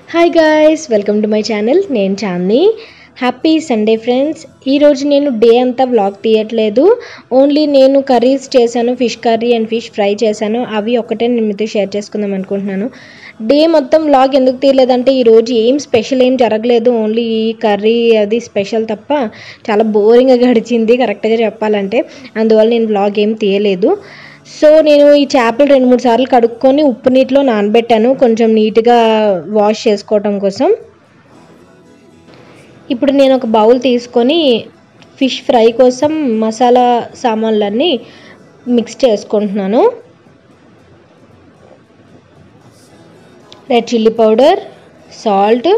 hi guys welcome to my channel నేను Chandi happy Sunday friends ఈరోజు నేను డే అంతా వ్లాగ్ తీయట్లేదు ఓన్లీ నేను కర్రీస్ చేశాను fish curry and fish fry చేశాను అవి ఒకటే నేను మీతో షేర్ చేసుకుందాం అనుకుంటున్నాను డే మొత్తం వ్లాగ్ ఎందుకు తీయలేదంటే ఈరోజు ఏం స్పెషల్ ఏం జరగలేదు ఓన్లీ ఈ కర్రీ అది స్పెషల్ తప్ప చాలా బోరింగ్గా గడిచింది కరెక్ట్గా చెప్పాలంటే అందువల్ల నేను వ్లాగ్ ఏం తీయలేదు సో నేను ఈ చేపలు రెండు మూడు సార్లు కడుక్కొని ఉప్పు నీటిలో నానబెట్టాను కొంచెం నీట్గా వాష్ చేసుకోవటం కోసం ఇప్పుడు నేను ఒక బౌల్ తీసుకొని ఫిష్ ఫ్రై కోసం మసాలా సామాన్లన్నీ మిక్స్ చేసుకుంటున్నాను రెడ్ చిల్లీ పౌడర్ సాల్ట్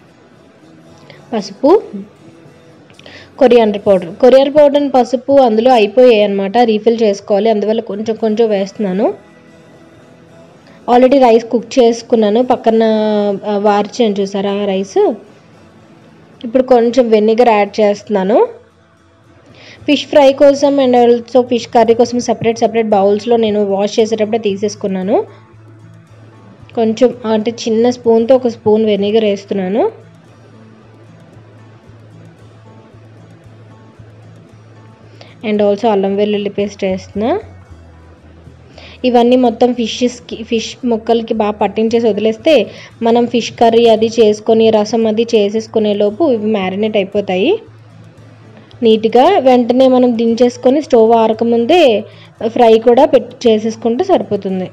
పసుపు coriander powder coriander powder and పసుపు అందులో అయిపోయాయి అనమాట రీఫిల్ చేసుకోవాలి అందువల్ల కొంచెం కొంచెం వేస్తున్నాను ఆల్రెడీ రైస్ కుక్ చేసుకున్నాను పక్కన ఆ, వార్చాను చూసారా ఆ రైస్ ఇప్పుడు కొంచెం వెనిగర్ యాడ్ చేస్తున్నాను ఫిష్ ఫ్రై కోసం అండ్ ఆల్సో ఫిష్ కర్రీ కోసం సపరేట్ సపరేట్ బౌల్స్లో నేను వాష్ చేసేటప్పుడే తీసేసుకున్నాను కొంచెం అంటే చిన్న స్పూన్తో ఒక స్పూన్ వెనిగర్ వేస్తున్నాను అండ్ ఆల్సో అల్లం వెల్లుల్లి పేస్ట్ వేస్తున్నా ఇవన్నీ మొత్తం ఫిషెస్కి ఫిష్ ముక్కలకి బాగా పట్టించేసి వదిలేస్తే మనం ఫిష్ కర్రీ అది చేసుకొని రసం అది చేసేసుకునే లోపు ఇవి మ్యారినేట్ అయిపోతాయి నీట్గా వెంటనే మనం దించేసుకొని స్టవ్ ఆరకముందే ఫ్రై కూడా పెట్టి చేసేసుకుంటే సరిపోతుంది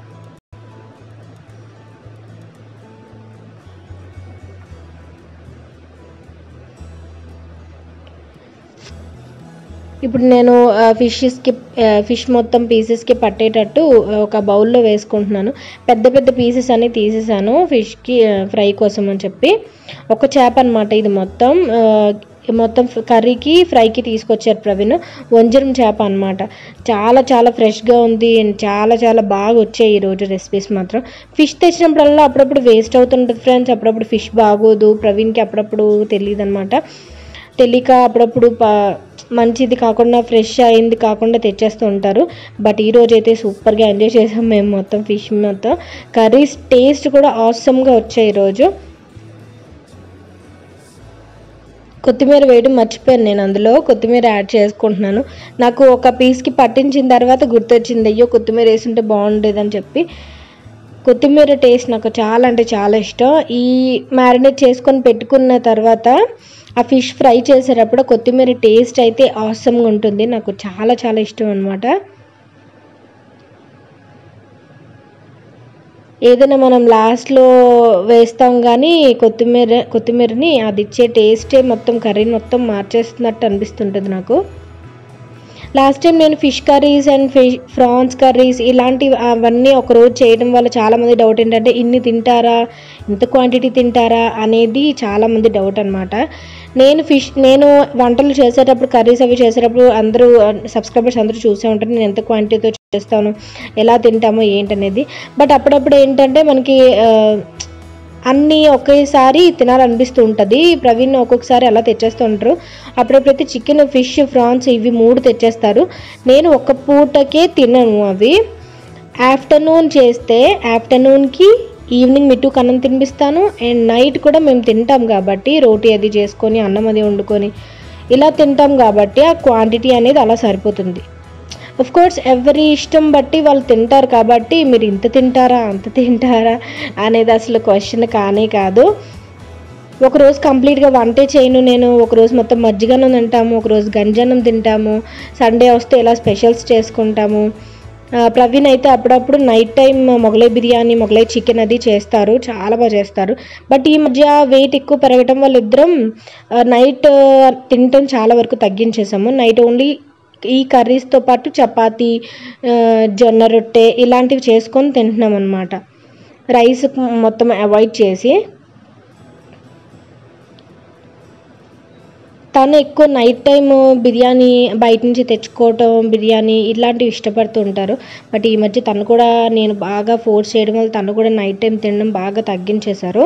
ఇప్పుడు నేను ఫిషెస్కి ఫిష్ మొత్తం పీసెస్కి పట్టేటట్టు ఆ, ఒక బౌల్లో వేసుకుంటున్నాను పెద్ద పెద్ద పీసెస్ అన్ని తీసేసాను ఫిష్కి ఫ్రై కోసం అని చెప్పి ఒక చేప అనమాట ఇది మొత్తం ఆ, మొత్తం కర్రీకి ఫ్రైకి తీసుకొచ్చారు ప్రవీణ్ వంజరం చేప అనమాట చాలా చాలా ఫ్రెష్గా ఉంది and చాలా చాలా బాగా వచ్చాయి ఈరోజు రెసిపీస్ మాత్రం ఫిష్ తెచ్చినప్పుడల్లా అప్పుడప్పుడు వేస్ట్ అవుతుంటుంది ఫ్రెండ్స్ అప్పుడప్పుడు ఫిష్ బాగోదు ప్రవీణ్కి అప్పుడప్పుడు తెలియదు అనమాట తెలియక అప్పుడప్పుడు ప- మంచిది కాకుండా ఫ్రెష్ అయింది కాకుండా తెచ్చేస్తూ ఉంటారు బట్ ఈ రోజు అయితే సూపర్గా ఎంజాయ్ చేసాం మేము మొత్తం ఫిష్ మొత్తం కర్రీస్ టేస్ట్ కూడా ఆసమ్గా వచ్చాయి ఈరోజు కొత్తిమీర వేయడం మర్చిపోయాను నేను అందులో కొత్తిమీర యాడ్ చేసుకుంటున్నాను నాకు ఒక పీస్కి పట్టించిన తర్వాత గుర్తొచ్చింది అయ్యో కొత్తిమీర వేసుంటే బాగుండేదని చెప్పి కొత్తిమీర టేస్ట్ నాకు చాలా అంటే చాలా ఇష్టం ఈ మ్యారినేట్ చేసుకొని పెట్టుకున్న తర్వాత ఆ ఫిష్ ఫ్రై చేసేటప్పుడు కొత్తిమీర టేస్ట్ అయితే ఆసమ్గా ఉంటుంది నాకు చాలా చాలా ఇష్టం అనమాట ఏదైనా మనం లాస్ట్లో వేస్తాం కానీ కొత్తిమీర కొత్తిమీరని అది ఇచ్చే టేస్టే మొత్తం కర్రీని మొత్తం మార్చేస్తున్నట్టు అనిపిస్తుంటుంది నాకు లాస్ట్ టైం నేను ఫిష్ కర్రీస్ అండ్ ఫిష్ ఫ్రాన్స్ కర్రీస్ ఇలాంటివి అవన్నీ ఒక రోజు చేయడం వల్ల చాలామంది డౌట్ ఏంటంటే ఇన్ని తింటారా ఇంత క్వాంటిటీ తింటారా అనేది చాలామంది డౌట్ అనమాట నేను ఫిష్ నేను వంటలు చేసేటప్పుడు కర్రీస్ అవి చేసేటప్పుడు అందరూ సబ్స్క్రైబర్స్ అందరూ చూసే ఉంటారు నేను ఎంత క్వాంటిటీతో చేస్తాను ఎలా తింటామో ఏంటనేది బట్ అప్పుడప్పుడు ఏంటంటే మనకి ఆ, అన్నీ ఒకేసారి తినాలనిపిస్తూ ఉంటుంది ప్రవీణ్ ఒక్కొక్కసారి అలా తెచ్చేస్తూ ఉంటారు అప్పుడప్పుడైతే చికెన్ ఫిష్ ఫ్రాన్స్ ఇవి మూడు తెచ్చేస్తారు నేను ఒక పూటకే తినను అవి ఆఫ్టర్నూన్ చేస్తే ఆఫ్టర్నూన్కి ఈవినింగ్ మిట్టుకు అన్నం తినిపిస్తాను అండ్ నైట్ కూడా మేము తింటాం కాబట్టి రోటీ అది చేసుకొని అన్నం అది వండుకొని ఇలా తింటాం కాబట్టి ఆ క్వాంటిటీ అనేది అలా సరిపోతుంది ఆఫ్ కోర్స్ ఎవరి ఇష్టం బట్టి వాళ్ళు తింటారు కాబట్టి మీరు ఇంత తింటారా అంత తింటారా అనేది అసలు క్వశ్చన్ కానే కాదు ఒకరోజు కంప్లీట్గా వంటే చేయను నేను ఒకరోజు మొత్తం మజ్జిగన్నం తింటాము ఒకరోజు గంజన్నం తింటాము సండే వస్తే ఇలా స్పెషల్స్ చేసుకుంటాము ఆ, ప్రవీణ్ అయితే అప్పుడప్పుడు night time Mughlai biryani Mughlai chicken అది చేస్తారు చాలా బాగా చేస్తారు బట్ ఈ మధ్య వెయిట్ ఎక్కువ పెరగటం వల్ల ఇద్దరం నైట్ తినటం చాలా వరకు తగ్గించేసాము నైట్ ఓన్లీ ఈ కర్రీస్తో పాటు చపాతీ ఆ, జొన్న రొట్టె ఇలాంటివి చేసుకొని తింటున్నాం అనమాట రైస్ మొత్తం అవాయిడ్ చేసి తను ఎక్కువ నైట్ టైం బిర్యానీ బయట నుంచి తెచ్చుకోవటం బిర్యానీ ఇలాంటివి ఇష్టపడుతూ ఉంటారు బట్ ఈ మధ్య తను కూడా నేను బాగా ఫోర్స్ చేయడం వల్ల తను కూడా నైట్ టైం తినడం బాగా తగ్గించేశారు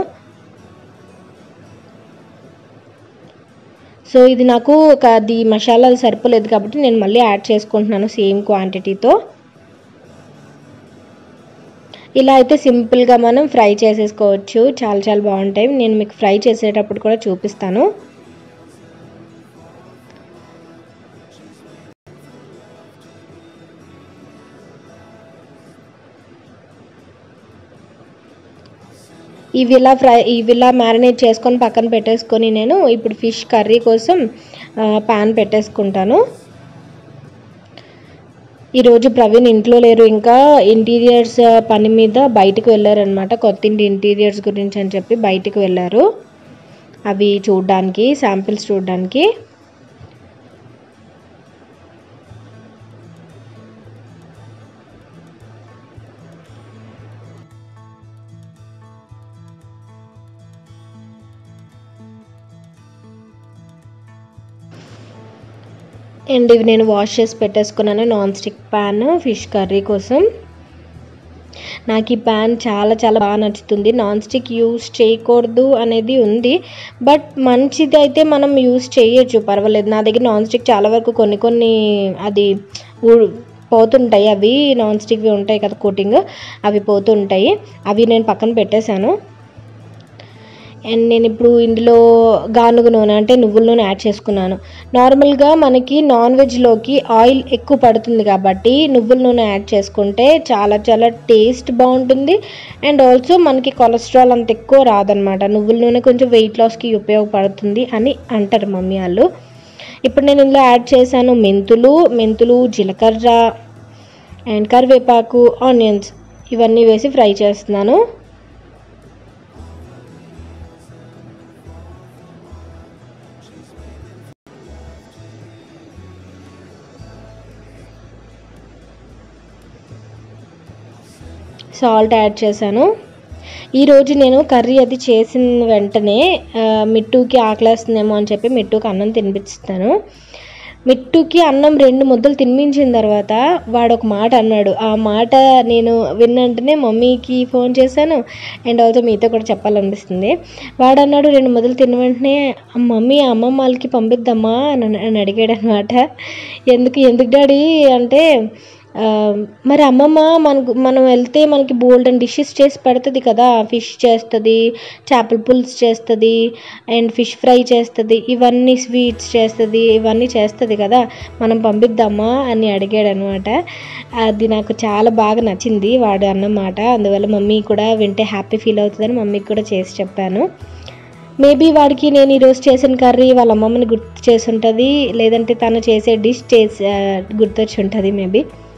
సో ఇది నాకు ఒక అది మసాలాలు సరిపోలేదు కాబట్టి నేను మళ్ళీ యాడ్ చేసుకుంటున్నాను సేమ్ క్వాంటిటీతో ఇలా అయితే సింపుల్గా మనం ఫ్రై చేసేసుకోవచ్చు చాలా చాలా బాగుంటాయి నేను మీకు ఫ్రై చేసేటప్పుడు కూడా చూపిస్తాను ఇవి ఇలా ఫ్రై ఇవి ఇలా మ్యారినేట్ చేసుకొని పక్కన పెట్టేసుకొని నేను ఇప్పుడు ఫిష్ కర్రీ కోసం ప్యాన్ పెట్టేసుకుంటాను ఈరోజు ప్రవీణ్ ఇంట్లో లేరు ఇంకా ఇంటీరియర్స్ పని మీద బయటకు వెళ్ళారనమాట కొత్త ఇంటి ఇంటీరియర్స్ గురించి అని చెప్పి బయటకు వెళ్ళారు అవి చూడడానికి శాంపిల్స్ చూడడానికి అండ్ ఇవి నేను వాష్ చేసి పెట్టేసుకున్నాను non stick pan fish curry కోసం నాకు ఈ ప్యాన్ చాలా చాలా బాగా నచ్చుతుంది నాన్ స్టిక్ యూస్ చేయకూడదు అనేది ఉంది బట్ మంచిది అయితే మనం యూస్ చేయొచ్చు పర్వాలేదు నా దగ్గర నాన్ స్టిక్ చాలా వరకు కొన్ని కొన్ని అది ఊ- పోతుంటాయి అవి నాన్ స్టిక్వి ఉంటాయి కదా కోటింగ్ అవి పోతుంటాయి అవి నేను పక్కన పెట్టేశాను అండ్ నేను ఇప్పుడు ఇందులో గానుగ నూనె అంటే నువ్వుల నూనె యాడ్ చేసుకున్నాను నార్మల్గా మనకి నాన్ వెజ్లోకి ఆయిల్ ఎక్కువ పడుతుంది కాబట్టి నువ్వుల నూనె యాడ్ చేసుకుంటే చాలా చాలా టేస్ట్ బాగుంటుంది అండ్ ఆల్సో మనకి కొలెస్ట్రాల్ అంత ఎక్కువ రాదనమాట నువ్వుల నూనె కొంచెం వెయిట్ లాస్కి ఉపయోగపడుతుంది అని అంటారు మమ్మీ వాళ్ళు ఇప్పుడు నేను ఇందులో యాడ్ చేశాను మెంతులు మెంతులు జీలకర్ర అండ్ కరివేపాకు ఆనియన్స్ ఇవన్నీ వేసి ఫ్రై చేస్తున్నాను సాల్ట్ యాడ్ చేశాను ఈరోజు నేను కర్రీ అది చేసిన వెంటనే ఆ, మిట్టుకి ఆకలేస్తుందేమో అని చెప్పి మిట్టుకి అన్నం తినిపిస్తాను మిట్టుకి అన్నం రెండు ముద్దలు తినిపించిన తర్వాత వాడు ఒక మాట అన్నాడు ఆ మాట నేను విన్న వెంటనే మమ్మీకి ఫోన్ చేశాను అండ్ ఆల్సో మీతో కూడా చెప్పాలనిపిస్తుంది వాడు అన్నాడు రెండు ముద్దలు తిన్న వెంటనే మమ్మీ అమ్మమ్మ వాళ్ళకి పంపిద్దామా అని అని అడిగాడు అనమాట ఎందుకు ఎందుకు డాడీ అంటే ఆ, మరి అమ్మమ్మ మనకు మనం వెళ్తే మనకి బోల్డ్ అండ్ డిషెస్ చేసి పెడుతుంది కదా ఫిష్ చేస్తుంది చేపల పులుసు చేస్తుంది అండ్ ఫిష్ ఫ్రై చేస్తుంది ఇవన్నీ స్వీట్స్ చేస్తుంది ఇవన్నీ చేస్తుంది కదా మనం పంపిద్దామా అని అడిగాడు అనమాట అది నాకు చాలా బాగా నచ్చింది వాడు అన్నమాట అందువల్ల మమ్మీ కూడా వింటే హ్యాపీ ఫీల్ అవుతుందని మమ్మీకి కూడా చేసి చెప్పాను మేబీ వాడికి నేను ఈరోజు చేసిన కర్రీ వాళ్ళ అమ్మమ్మని గుర్తు చేసి ఉంటుంది లేదంటే తను చేసే డిష్ చేసి ఆ, గుర్తొచ్చి ఉంటుంది మేబీ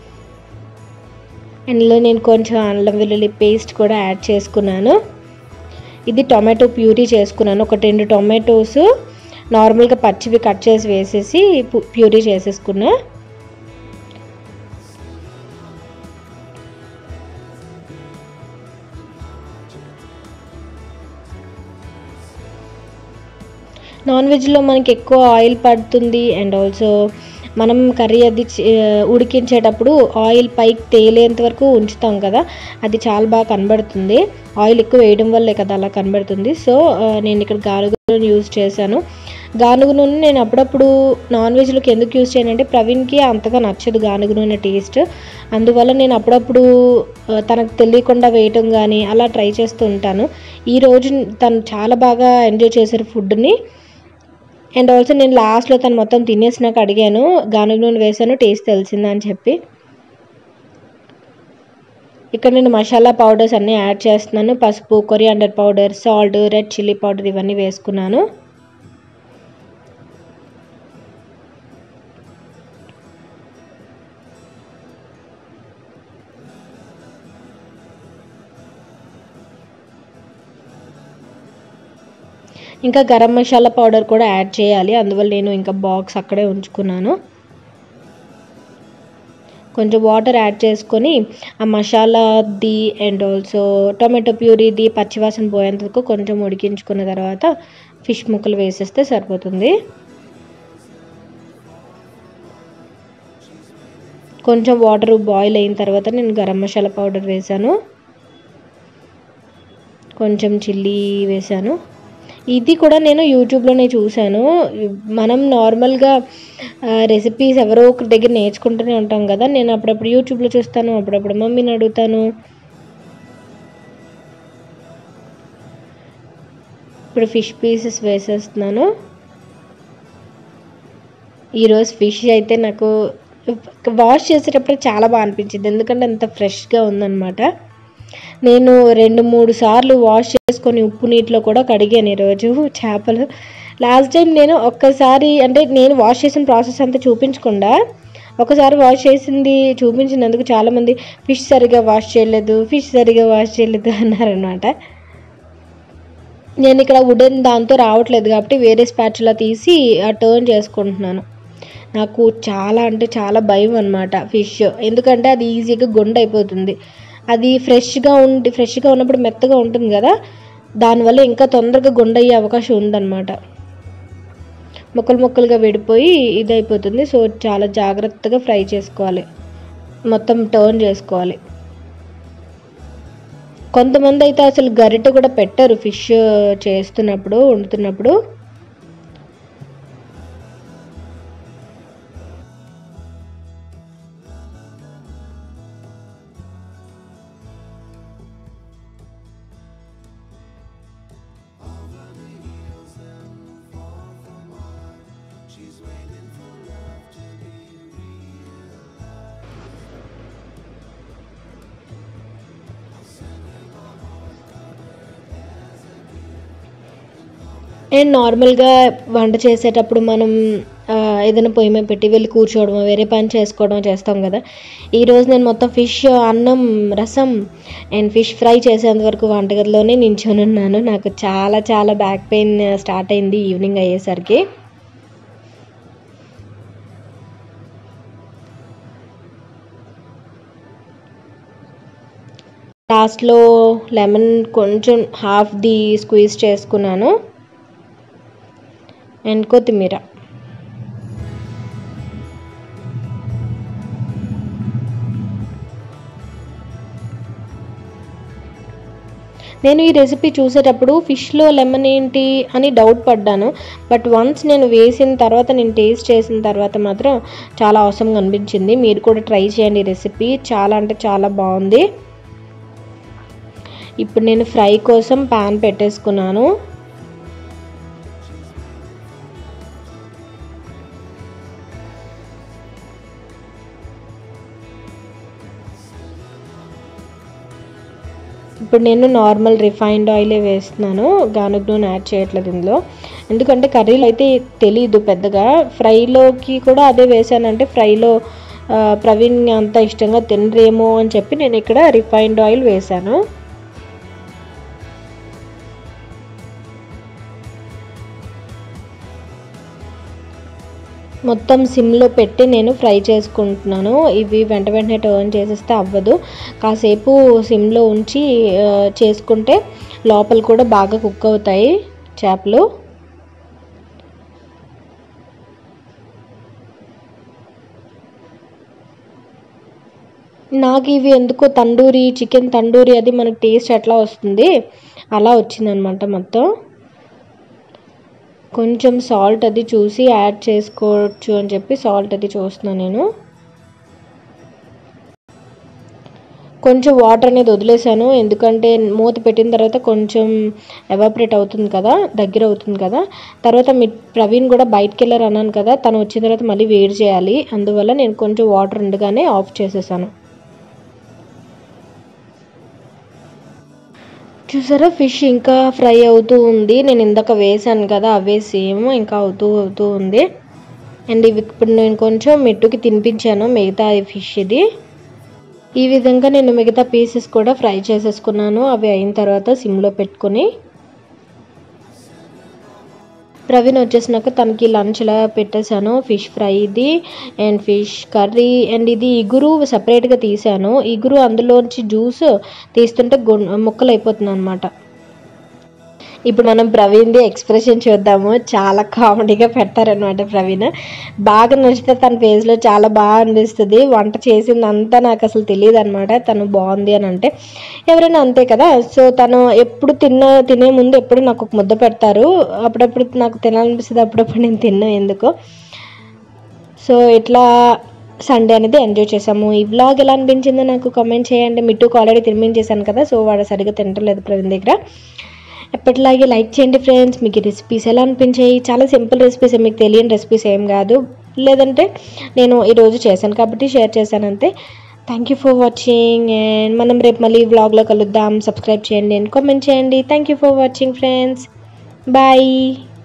ఇందులో నేను కొంచెం అల్లం వెల్లుల్లి పేస్ట్ కూడా యాడ్ చేసుకున్నాను ఇది టొమాటో ప్యూరీ చేసుకున్నాను ఒక రెండు టొమాటోస్ నార్మల్గా పచ్చివి కట్ చేసి వేసేసి పు- ప్యూరీ చేసేసుకున్నా నాన్ వెజ్లో మనకి ఎక్కువ ఆయిల్ పడుతుంది అండ్ ఆల్సో మనం కర్రీ అది చే- ఉడికించేటప్పుడు ఆయిల్ పైకి తేలేంత వరకు ఉంచుతాం కదా అది చాలా బాగా కనబడుతుంది ఆయిల్ ఎక్కువ వేయడం వల్లే కదా అలా కనబడుతుంది సో ఆ, నేను ఇక్కడ గానుగ నూనె యూజ్ చేశాను గానుగ నూనె నేను అప్పుడప్పుడు నాన్ వెజ్లోకి ఎందుకు యూజ్ చేయనంటే ప్రవీణ్కి అంతగా నచ్చదు గానుగ నూనె టేస్ట్ అందువల్ల నేను అప్పుడప్పుడు ఆ, తనకు తెలియకుండా వేయటం కానీ అలా ట్రై చేస్తూ ఉంటాను ఈ రోజు తను చాలా బాగా ఎంజాయ్ చేశారు ఫుడ్ని అండ్ ఆల్సో నేను లాస్ట్లో తను మొత్తం తినేసినాక అడిగాను గానుగ నూనె వేసాను టేస్ట్ తెలిసిందా అని చెప్పి ఇక్కడ నేను మసాలా పౌడర్స్ అన్నీ యాడ్ చేస్తున్నాను పసుపు coriander powder salt red chilli powder ఇవన్నీ వేసుకున్నాను ఇంకా గరం మసాలా పౌడర్ కూడా యాడ్ చేయాలి అందువల్ల నేను ఇంకా బాక్స్ అక్కడే ఉంచుకున్నాను కొంచెం వాటర్ యాడ్ చేసుకొని ఆ మసాలాది అండ్ ఆల్సో టొమాటో ప్యూరీది పచ్చివాసన పోయేంత వరకు కొంచెం ఉడికించుకున్న తర్వాత ఫిష్ ముక్కలు వేసేస్తే సరిపోతుంది కొంచెం వాటర్ బాయిల్ అయిన తర్వాత నేను గరం మసాలా పౌడర్ వేసాను కొంచెం చిల్లీ వేసాను ఇది కూడా నేను యూట్యూబ్లోనే చూశాను మనం నార్మల్గా రెసిపీస్ ఎవరో ఒకరి దగ్గర నేర్చుకుంటూనే ఉంటాం కదా నేను అప్పుడప్పుడు యూట్యూబ్లో చూస్తాను అప్పుడప్పుడు మమ్మీని అడుగుతాను ఇప్పుడు ఫిష్ పీసెస్ వేసేస్తున్నాను ఈరోజు ఫిష్ అయితే నాకు వాష్ చేసేటప్పుడు చాలా బాగా అనిపించింది ఎందుకంటే అంత ఫ్రెష్గా ఉందన్నమాట నేను రెండు మూడు సార్లు వాష్ చేసుకొని ఉప్పు నీటిలో కూడా కడిగాను ఈరోజు చేపలు లాస్ట్ టైం నేను ఒక్కసారి అంటే నేను వాష్ చేసిన ప్రాసెస్ అంతా చూపించకుండా ఒకసారి వాష్ చేసింది చూపించినందుకు చాలామంది ఫిష్ సరిగా వాష్ చేయలేదు ఫిష్ సరిగా వాష్ చేయలేదు అన్నారనమాట నేను ఇక్కడ వుడెన్ దాంతో రావట్లేదు కాబట్టి వేరే స్పాచులా తీసి ఆ టర్న్ చేసుకుంటున్నాను నాకు చాలా అంటే చాలా భయం అనమాట ఫిష్ ఎందుకంటే అది ఈజీగా గుండె అయిపోతుంది అది ఫ్రెష్గా ఉండి ఫ్రెష్గా ఉన్నప్పుడు మెత్తగా ఉంటుంది కదా దానివల్ల ఇంకా తొందరగా గుండె అయ్యే అవకాశం ఉందన్నమాట ముక్కలు ముక్కలుగా విడిపోయి ఇది అయిపోతుంది సో చాలా జాగ్రత్తగా ఫ్రై చేసుకోవాలి మొత్తం టర్న్ చేసుకోవాలి కొంతమంది అయితే అసలు గరిటె కూడా పెట్టరు ఫిష్ చేస్తున్నప్పుడు వండుతున్నప్పుడు అండ్ నార్మల్గా వంట చేసేటప్పుడు మనం ఆ, ఏదైనా పొయ్యి మీద పెట్టి వెళ్ళి కూర్చోవడం వేరే పని చేసుకోవడం చేస్తాం కదా ఈరోజు నేను మొత్తం ఫిష్ అన్నం రసం అండ్ ఫిష్ ఫ్రై చేసేంత వరకు వంటగదిలోనే నించొని ఉన్నాను నాకు చాలా చాలా బ్యాక్ పెయిన్ స్టార్ట్ అయింది ఈవినింగ్ అయ్యేసరికి లాస్ట్లో లెమన్ కొంచెం హాఫ్ ది స్క్వీజ్ చేసుకున్నాను అండ్ కొత్తిమీర నేను ఈ రెసిపీ చూసేటప్పుడు ఫిష్లో లెమన్ ఏంటి అని డౌట్ పడ్డాను బట్ వన్స్ నేను వేసిన తర్వాత నేను టేస్ట్ చేసిన తర్వాత మాత్రం చాలా అవసరంగా అనిపించింది మీరు కూడా ట్రై చేయండి ఈ రెసిపీ చాలా అంటే చాలా బాగుంది ఇప్పుడు నేను ఫ్రై కోసం ప్యాన్ పెట్టేసుకున్నాను ఇప్పుడు నేను నార్మల్ రిఫైన్డ్ ఆయిలే వేస్తున్నాను గానుగ నూనె యాడ్ చేయట్లేదు ఇందులో ఎందుకంటే కర్రీలో అయితే తెలీదు పెద్దగా ఫ్రైలోకి కూడా అదే వేసానంటే ఫ్రైలో ఆ, ప్రవీణ్ అంత ఇష్టంగా తినరేమో అని చెప్పి నేను ఇక్కడ రిఫైన్డ్ ఆయిల్ వేశాను మొత్తం సిమ్లో పెట్టి నేను ఫ్రై చేసుకుంటున్నాను ఇవి వెంట వెంటనే టర్న్ చేసేస్తే అవ్వదు కాసేపు సిమ్లో ఉంచి ఆ, చేసుకుంటే లోపల కూడా బాగా కుక్ అవుతాయి చేపలు నాకు ఇవి ఎందుకో తండూరి చికెన్ తండూరి అది మనకు టేస్ట్ ఎట్లా వస్తుంది అలా వచ్చిందనమాట మొత్తం కొంచెం సాల్ట్ అది చూసి యాడ్ చేసుకోవచ్చు అని చెప్పి సాల్ట్ అది చూస్తున్నాను నేను కొంచెం వాటర్ అనేది వదిలేసాను ఎందుకంటే మూత పెట్టిన తర్వాత కొంచెం ఎవాపరేట్ అవుతుంది కదా దగ్గర అవుతుంది కదా తర్వాత మీ ప్రవీణ్ కూడా బయటికి వెళ్ళారు అన్నాను కదా తను వచ్చిన తర్వాత మళ్ళీ వేడి చేయాలి అందువల్ల నేను కొంచెం వాటర్ ఉండగానే ఆఫ్ చేసేసాను చూసారా ఫిష్ ఇంకా ఫ్రై అవుతూ ఉంది నేను ఇందాక వేసాను కదా అవే సేమ్ ఇంకా అవుతూ అవుతూ ఉంది అండ్ ఇవి ఇప్పుడు నేను కొంచెం మెట్టుకి తినిపించాను మిగతా ఈ ఫిష్ ఇది ఈ విధంగా నేను మిగతా పీసెస్ కూడా ఫ్రై చేసేసుకున్నాను అవి అయిన తర్వాత సిమ్లో పెట్టుకొని ప్రవీణ్ వచ్చేసినాక తనకి లంచ్ ఇలా పెట్టేశాను ఫిష్ ఫ్రై ఇది అండ్ ఫిష్ కర్రీ అండ్ ఇది ఇగురు సపరేట్గా తీసాను ఇగురు అందులోంచి జ్యూస్ తీస్తుంటే గు ముక్కలు అయిపోతుంది అనమాట ఇప్పుడు మనం ప్రవీణ్ది ఎక్స్ప్రెషన్ చూద్దాము చాలా కామెడీగా పెడతారనమాట ప్రవీణ్ బాగా నచ్చితే తన ఫేస్లో చాలా బాగా అనిపిస్తుంది వంట చేసిందంతా నాకు అసలు తెలియదు అనమాట తను బాగుంది అని అంటే ఎవరైనా అంతే కదా సో తను ఎప్పుడు తిన్న తినే ముందు ఎప్పుడు నాకు ఒక ముద్ద పెడతారు అప్పుడప్పుడు నాకు తినాలనిపిస్తుంది అప్పుడప్పుడు నేను తిన్నా ఎందుకో సో ఇట్లా సండే అనేది ఎంజాయ్ చేసాము ఈ వ్లాగ్ ఎలా అనిపించిందో నాకు కామెంట్ చేయండి మిట్టుకు ఆల్రెడీ తినిపించేశాను కదా సో వాడు సరిగ్గా తింటలేదు ప్రవీణ్ దగ్గర ఎప్పటిలాగే లైక్ చేయండి ఫ్రెండ్స్ మీకు ఈ రెసిపీస్ ఎలా అనిపించాయి చాలా సింపుల్ రెసిపీస్ మీకు తెలియని రెసిపీస్ ఏం కాదు లేదంటే నేను ఈరోజు చేశాను కాబట్టి షేర్ చేశాను అంతే thank you for watching and మనం రేపు మళ్ళీ వ్లాగ్లో కలుద్దాం సబ్స్క్రైబ్ చేయండి అండ్ కామెంట్ చేయండి thank you for watching friends bye